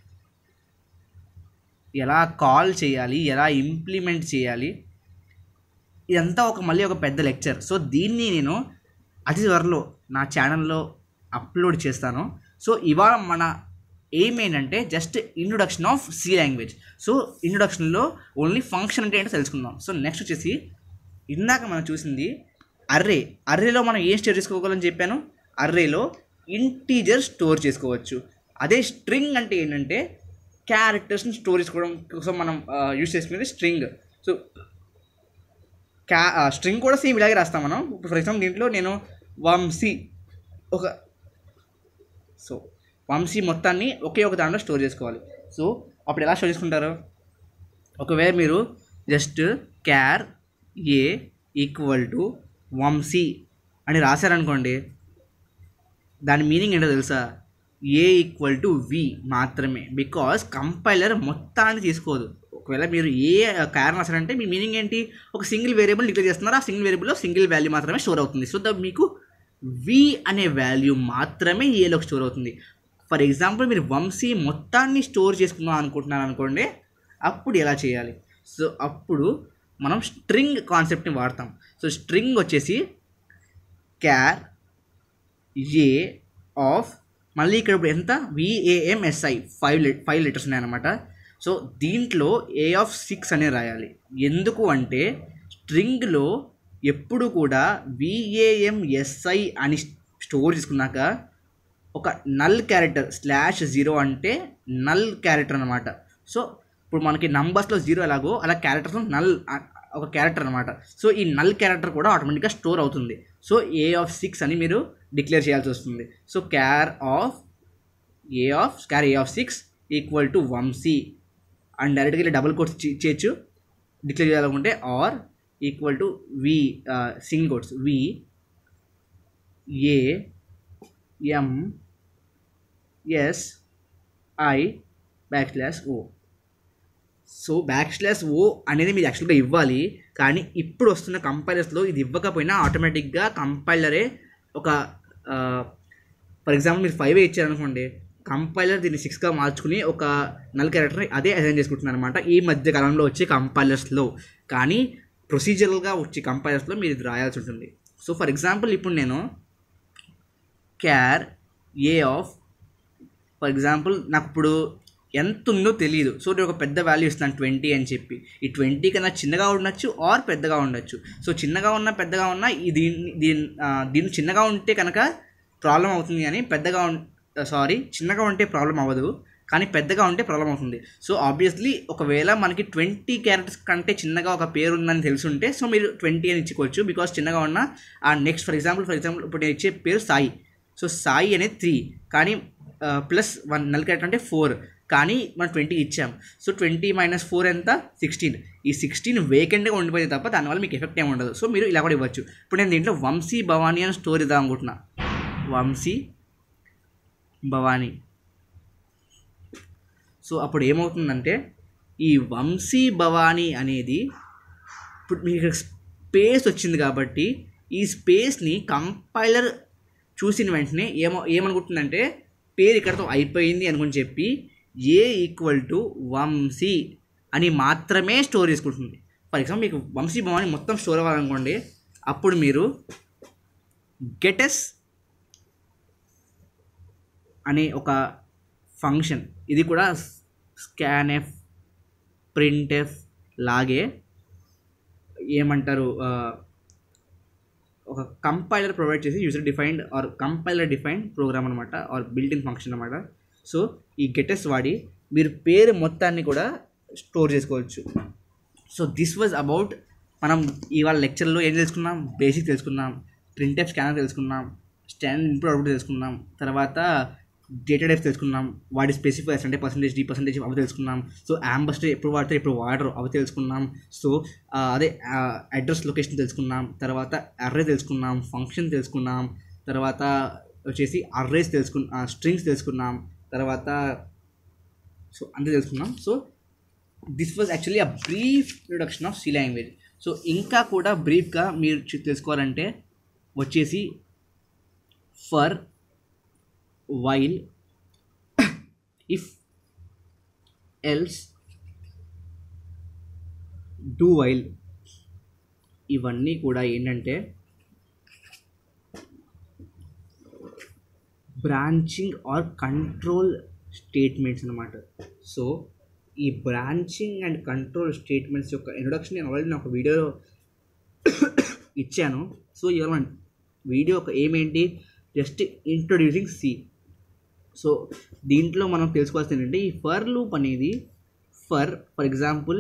[SPEAKER 1] ఎలా కాల్ చేయాలి ఎలా ఇంప్లిమెంట్ చేయాలి ఇదంతా ఒక మళ్ళీ ఒక పెద్ద లెక్చర్ సో దీన్ని నేను అతి త్వరలో నా ఛానల్లో అప్లోడ్ చేస్తాను సో ఇవాళ మన ఎయిమ్ ఏంటంటే just introduction of C language so ఇంట్రొడక్షన్లో ఓన్లీ ఫంక్షన్ అంటే ఏంటో తెలుసుకుందాం సో నెక్స్ట్ వచ్చేసి ఇందాక మనం చూసింది అర్రే అర్రేలో మనం ఏం స్టోర్ చేసుకోగలని చెప్పాను అర్రేలో ఇంటీజర్ స్టోర్ చేసుకోవచ్చు అదే స్ట్రింగ్ అంటే ఏంటంటే క్యారెక్టర్స్ని స్టోర్ చేసుకోవడం కోసం మనం యూస్ చేసుకునేది స్ట్రింగ్ సో క్యా స్ట్రింగ్ కూడా సేమ్ ఇలాగే రాస్తాం మనం ఇప్పుడు ఫర్ ఎగ్జాంపుల్ దీంట్లో నేను వంశీ ఒక సో వంశీ మొత్తాన్ని ఒకే ఒక దాంట్లో స్టోర్ చేసుకోవాలి సో అప్పుడు ఎలా స్టోర్ చేసుకుంటారు ఒకవేళ మీరు just char a equal to Vamshi అని రాశారనుకోండి దాని మీనింగ్ ఏంటో తెలుసా ఏ ఈక్వల్ టు వి మాత్రమే బికాస్ కంపైలర్ మొత్తాన్ని తీసుకోదు ఒకవేళ మీరు ఏ కారణం రాశారంటే మీ మీనింగ్ ఏంటి ఒక సింగిల్ వేరియబుల్ డిక్లేర్ చేస్తున్నారు ఆ సింగిల్ వేరియబుల్లో సింగిల్ వాల్యూ మాత్రమే స్టోర్ అవుతుంది సో ద మీకు వి అనే వాల్యూ మాత్రమే ఏలోకి స్టోర్ అవుతుంది ఫర్ ఎగ్జాంపుల్ మీరు వంశీ మొత్తాన్ని స్టోర్ చేసుకుందాం అనుకుంటున్నారు అనుకోండి అప్పుడు ఎలా చేయాలి సో అప్పుడు మనం స్ట్రింగ్ కాన్సెప్ట్ని వాడతాం సో స్ట్రింగ్ వచ్చేసి క్యార్ ఏ ఆఫ్ మళ్ళీ ఇక్కడ ఇప్పుడు ఎంత విఏఎంఎస్ఐ ఫైవ్ ఫైవ్ లెటర్స్ ఉన్నాయన్నమాట సో దీంట్లో ఏ ఆఫ్ సిక్స్ అనే రాయాలి ఎందుకు అంటే స్ట్రింగ్లో ఎప్పుడు కూడా విఏఎంఎస్ఐ అని స్టోర్ చేసుకున్నాక ఒక నల్ క్యారెక్టర్ స్లాష్ జీరో అంటే నల్ క్యారెక్టర్ అనమాట సో ఇప్పుడు మనకి నంబర్స్లో జీరో ఎలాగో అలా క్యారెక్టర్స్ నల్ ఒక క్యారెక్టర్ అనమాట సో ఈ నల్ క్యారెక్టర్ కూడా ఆటోమేటిక్గా స్టోర్ అవుతుంది సో ఏ ఆఫ్ సిక్స్ అని మీరు డిక్లేర్ చేయాల్సి వస్తుంది so char of a of char a of six equal to Vamshi and డైరెక్ట్గా ఇలా డబుల్ కోట్స్ చేయొచ్చు డిక్లేర్ చేయాలనుకుంటే or equal to V single quotes V A M S I back slash O so back slash O అనేది మీరు యాక్చువల్గా ఇవ్వాలి కానీ ఇప్పుడు వస్తున్న కంపైలర్స్లో ఇది ఇవ్వకపోయినా ఆటోమేటిక్గా కంపైలరే ఒక ఫర్ ఎగ్జాంపుల్ మీరు ఫైవ్ ఇచ్చారనుకోండి కంపైలర్ దీన్ని సిక్స్గా మార్చుకుని ఒక నల్ క్యారెక్టర్ అదే అసైన్ చేసుకుంటున్నారు అనమాట ఈ మధ్య కాలంలో వచ్చే కంపైలర్స్లో కానీ ప్రొసీజరల్గా వచ్చే కంపైలర్స్లో మీరు ఇది రాయాల్సి ఉంటుంది సో ఫర్ ఎగ్జాంపుల్ ఇప్పుడు నేను char a of for example నాకు ఇప్పుడు ఎంత ఉందో తెలియదు సో నేను ఒక పెద్ద వాల్యూ ఇస్తాను ట్వంటీ అని చెప్పి ఈ ట్వంటీ కన్నా చిన్నగా ఉండొచ్చు ఆర్ పెద్దగా ఉండొచ్చు సో చిన్నగా ఉన్న పెద్దగా ఉన్న ఈ దీన్ని దీని దీన్ని చిన్నగా ఉంటే కనుక ప్రాబ్లం అవుతుంది కానీ పెద్దగా సారీ చిన్నగా ఉంటే ప్రాబ్లం అవ్వదు కానీ పెద్దగా ఉంటే ప్రాబ్లం అవుతుంది సో ఆబ్వియస్లీ ఒకవేళ మనకి ట్వంటీ క్యారెక్టర్స్ కంటే చిన్నగా ఒక పేరు ఉందని తెలుసుంటే సో మీరు ట్వంటీ అని ఇచ్చుకోవచ్చు బికాస్ చిన్నగా ఉన్న ఆ next for example for example ఇప్పుడు నేను ఇచ్చే పేరు సాయి సో సాయి అనేది త్రీ కానీ ప్లస్ వన్ నల్ క్యారెక్టర్ అంటే ఫోర్ కానీ మనం ట్వంటీ ఇచ్చాం సో ట్వంటీ మైనస్ ఫోర్ ఎంత సిక్స్టీన్ ఈ సిక్స్టీన్ వేకెంట్గా ఉండిపోయింది తప్ప దానివల్ల మీకు ఎఫెక్ట్ ఏమి ఉండదు సో మీరు ఇలా కూడా ఇవ్వచ్చు ఇప్పుడు నేను దీంట్లో వంశీ భవానీ అని స్టోర్ ఇద్దాం అనుకుంటున్నా వంశీ భవానీ సో అప్పుడు ఏమవుతుందంటే ఈ వంశీ భవానీ అనేది ఇప్పుడు మీకు స్పేస్ వచ్చింది కాబట్టి ఈ స్పేస్ని కంపైలర్ చూసిన వెంటనే ఏమో ఏమనుకుంటుందంటే పేరు ఇక్కడతో అయిపోయింది అనుకుని చెప్పి ఏ ఈక్వల్ టు వంశీ అని మాత్రమే స్టోర్ చేసుకుంటుంది ఫర్ ఎగ్జాంపుల్ మీకు వంశీ భవాని మొత్తం స్టోర్ అవ్వాలనుకోండి అప్పుడు మీరు గెటెస్ అనే ఒక ఫంక్షన్ ఇది కూడా స్కాన్ఎఫ్ ప్రింట్ఎఫ్ లాగే ఏమంటారు ఒక కంపైలర్ ప్రొవైడ్ చేసి user defined or compiler defined program అనమాట ఆర్ బిల్ట్ ఇన్ ఫంక్షన్ అనమాట సో ఈ గెటెస్ వాడి మీరు పేరు మొత్తాన్ని కూడా స్టోర్ చేసుకోవచ్చు సో దిస్ వాజ్ అబౌట్ మనం ఇవాళ లెక్చర్లో ఏం తెలుసుకున్నాం బేసిక్ తెలుసుకున్నాం ప్రింట్ టైప్ స్కానర్ తెలుసుకున్నాం స్టాండ్ ఇన్పుట్ అవుట్పుట్ తెలుసుకున్నాం తర్వాత డేటా టైప్స్ తెలుసుకున్నాం వాటి స్పెసిఫైస్ అంటే పర్సంటేజ్ డి పర్సంటేజ్ అవి తెలుసుకున్నాం సో అంబస్టర్ ఎప్పుడు వాడతారు ఎప్పుడు వాడరు అవి తెలుసుకున్నాం సో అదే అడ్రస్ లొకేషన్ తెలుసుకున్నాం తర్వాత అర్రే తెలుసుకున్నాం ఫంక్షన్ తెలుసుకున్నాం తర్వాత వచ్చేసి అర్రేస్ తెలుసుకున్నా స్ట్రింగ్స్ తెలుసుకున్నాం తర్వాత సో అంతే తెలుసుకున్నాం so this was actually a brief introduction of C language so ఇంకా కూడా బ్రీఫ్గా మీరు తెలుసుకోవాలంటే వచ్చేసి for while if else do while ఇవన్నీ కూడా ఏంటంటే బ్రాంచింగ్ ఆర్ కంట్రోల్ స్టేట్మెంట్స్ అనమాట సో ఈ బ్రాంచింగ్ అండ్ కంట్రోల్ స్టేట్మెంట్స్ యొక్క ఇంట్రొడక్షన్ నేను ఆల్రెడీ ఒక వీడియో ఇచ్చాను సో ఇవాళ వీడియో ఒక ఏమేంటి జస్ట్ ఇంట్రొడ్యూసింగ్ సి సో దీంట్లో మనం తెలుసుకోవాల్సింది ఏంటంటే ఈ ఫర్ లూప్ అనేది ఫర్ ఫర్ ఎగ్జాంపుల్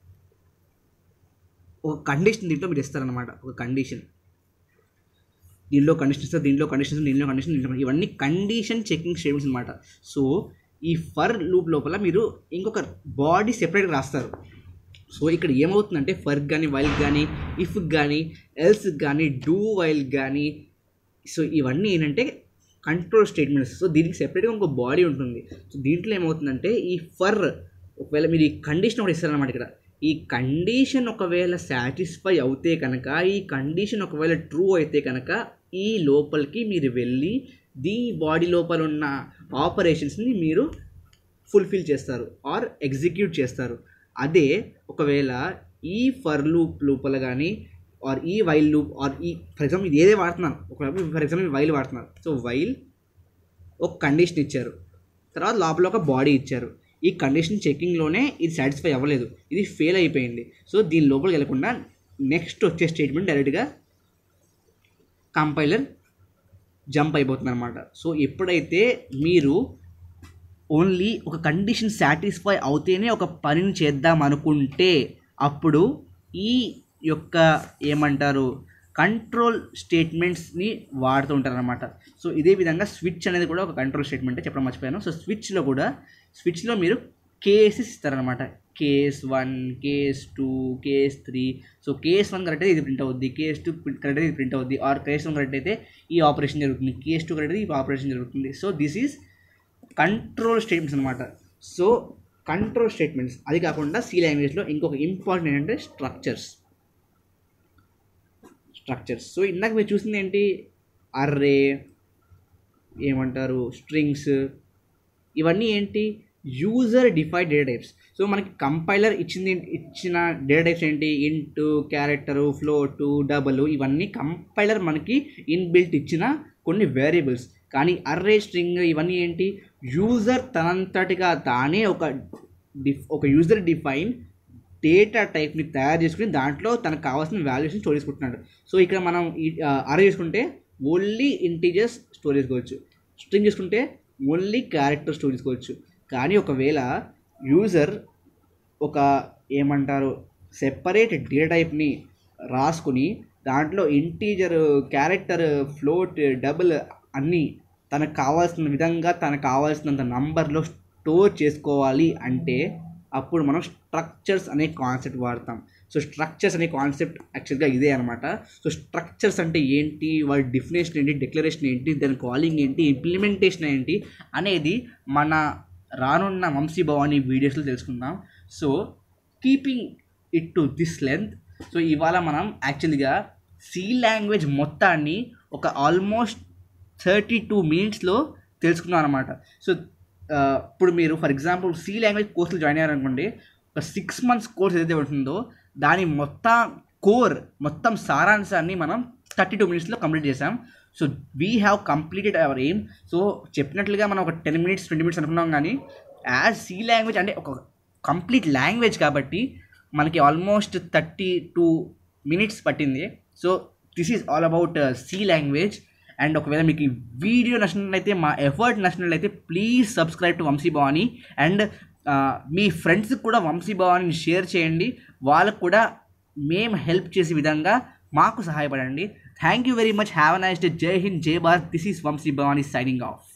[SPEAKER 1] ఒక కండిషన్ దీంట్లో మీరు ఇస్తారనమాట ఒక కండిషన్ దీనిలో కండిషన్ ఇస్తారు దీంట్లో కండిషన్స్ దీనిలో కండిషన్ దీంట్లో ఇవన్నీ కండిషన్ చెకింగ్ స్టేట్మెంట్స్ అనమాట సో ఈ ఫర్ లూప్ లోపల మీరు ఇంకొక బాడీ సెపరేట్గా రాస్తారు సో ఇక్కడ ఏమవుతుందంటే ఫర్ కానీ వైల్ కానీ ఇఫ్ కానీ ఎల్స్ కానీ డూ వైల్ కానీ సో ఇవన్నీ ఏంటంటే కంట్రోల్ స్టేట్మెంట్స్ సో దీనికి సెపరేట్గా ఇంకో బాడీ ఉంటుంది సో దీంట్లో ఏమవుతుందంటే ఈ ఫర్ ఒకవేళ మీరు ఈ కండిషన్ ఒకటి ఇస్తారనమాట ఇక్కడ ఈ కండిషన్ ఒకవేళ సాటిస్ఫై అవుతే కనుక ఈ కండిషన్ ఒకవేళ ట్రూ అయితే కనుక
[SPEAKER 2] ఈ లోపలికి మీరు వెళ్ళి దీ బాడీ లోపల ఉన్న ఆపరేషన్స్ని మీరు ఫుల్ఫిల్ చేస్తారు ఆర్ ఎగ్జిక్యూట్ చేస్తారు అదే ఒకవేళ ఈ ఫర్ లూప్ లోపల కానీ ఆర్ ఈ వైల్ లూప్ ఆర్ ఈ ఫర్ ఎగ్జాంపుల్ ఇది ఏదే వాడుతున్నాను ఒక ఫర్ ఎగ్జాంపుల్ వైల్ వాడుతున్నారు సో వైల్ ఒక కండిషన్ ఇచ్చారు తర్వాత లోపల ఒక బాడీ ఇచ్చారు ఈ కండిషన్ చెకింగ్లోనే ఇది సాటిస్ఫై అవ్వలేదు ఇది ఫెయిల్ అయిపోయింది సో దీని లోపలికి వెళ్ళకుండా నెక్స్ట్ వచ్చే స్టేట్మెంట్ డైరెక్ట్గా కంపైలర్ జంప్ అయిపోతుంది అనమాట సో ఎప్పుడైతే మీరు ఓన్లీ ఒక కండిషన్ సాటిస్ఫై అవుతేనే ఒక పనిని చేద్దాం అనుకుంటే అప్పుడు ఈ యొక్క ఏమంటారు కంట్రోల్ స్టేట్మెంట్స్ని వాడుతూ ఉంటారు అనమాట సో ఇదే విధంగా స్విచ్ అనేది కూడా ఒక కంట్రోల్ స్టేట్మెంట్ చెప్పడం మర్చిపోయాను సో స్విచ్లో కూడా స్విచ్లో మీరు కేసెస్ ఇస్తారనమాట case one case two case three so case one correct అయితే ఇది ప్రింట్ అవుద్ది కేస్ టూ కరెక్ట్ అయితే ఇది ప్రింట్ అవుద్ది ఆర్ కేస్ వన్ కరెక్ట్ అయితే ఈ ఆపరేషన్ జరుగుతుంది కేస్ టూ కరెక్ట్ అయితే ఈ ఆపరేషన్ జరుగుతుంది so this is control statements అనమాట సో కంట్రోల్ స్టేట్మెంట్స్ అది కాకుండా సి లాంగ్వేజ్లో ఇంకొక ఇంపార్టెంట్ ఏంటంటే స్ట్రక్చర్స్ స్ట్రక్చర్స్ సో ఇందాక మీరు చూసింది ఏంటి అర్రే ఏమంటారు స్ట్రింగ్స్ ఇవన్నీ ఏంటి user defined data types so మనకి కంపైలర్ ఇచ్చింది ఇచ్చిన డేటా టైప్స్ ఏంటి ఇంటు క్యారెక్టరు ఫ్లోటు డబల్ ఇవన్నీ కంపైలర్ మనకి ఇన్బిల్ట్ ఇచ్చిన కొన్ని వేరియబుల్స్ కానీ అర్రే స్ట్రింగ్ ఇవన్నీ ఏంటి యూజర్ తనంతటిగా తానే ఒక డిఫ్ ఒక యూజర్ డిఫైన్ డేటా టైప్ని తయారు చేసుకుని దాంట్లో తనకు కావాల్సిన వాల్యూస్ని స్టోర్ చేసుకుంటున్నాడు సో ఇక్కడ మనం ఈ అరే చేసుకుంటే ఓన్లీ ఇంటీజర్స్ స్టోర్ చేసుకోవచ్చు స్ట్రింగ్ చేసుకుంటే ఓన్లీ క్యారెక్టర్ స్టోర్ చేసుకోవచ్చు కానీ ఒకవేళ యూజర్ ఒక ఏమంటారు సెపరేట్ డేటా టైప్ని రాసుకుని దాంట్లో ఇంటీజర్ క్యారెక్టర్ ఫ్లోట్ డబుల్ అన్నీ తనకు కావాల్సిన విధంగా తనకు కావాల్సినంత నంబర్లో స్టోర్ చేసుకోవాలి అంటే అప్పుడు మనం స్ట్రక్చర్స్ అనే కాన్సెప్ట్ వాడతాం సో స్ట్రక్చర్స్ అనే కాన్సెప్ట్ యాక్చువల్గా ఇదే అనమాట సో స్ట్రక్చర్స్ అంటే ఏంటి వాటి డెఫినేషన్ ఏంటి డిక్లరేషన్ ఏంటి దాని కాలింగ్ ఏంటి ఇంప్లిమెంటేషన్ ఏంటి అనేది మన రానున్న వంశీ భవానీ వీడియోస్లో తెలుసుకుందాం so keeping it to this length so ఇవాళ మనం యాక్చువల్గా సి లాంగ్వేజ్ మొత్తాన్ని ఒక ఆల్మోస్ట్ థర్టీ టూ మినిట్స్లో తెలుసుకున్నాం అనమాట సో ఇప్పుడు మీరు ఫర్ ఎగ్జాంపుల్ సి లాంగ్వేజ్ కోర్సులు జాయిన్ అయ్యారనుకోండి ఒక సిక్స్ మంత్స్ కోర్స్ ఏదైతే ఉంటుందో దాని మొత్తం కోర్ మొత్తం సారాంశాన్ని మనం థర్టీ టూ మినిట్స్లో కంప్లీట్ చేసాం so we have completed our aim so చెప్పినట్లుగా మనం ఒక టెన్ మినిట్స్ ట్వంటీ మినిట్స్ అనుకున్నాం కానీ యాజ్ సి లాంగ్వేజ్ అంటే ఒక కంప్లీట్ లాంగ్వేజ్ కాబట్టి మనకి ఆల్మోస్ట్ థర్టీ టూ మినిట్స్ పట్టింది so this is all about C language and ఒకవేళ మీకు ఈ వీడియో నచ్చినట్లయితే మా ఎఫర్ట్ నచ్చినట్లయితే please subscribe to Vamshi Bhavani and మీ ఫ్రెండ్స్కి కూడా వంశీ భవానీని షేర్ చేయండి వాళ్ళకు కూడా మేము హెల్ప్ చేసే విధంగా మాకు సహాయపడండి thank you very much have nice day జై హింద్ జై Bharat this is Vamshi Bhavani signing of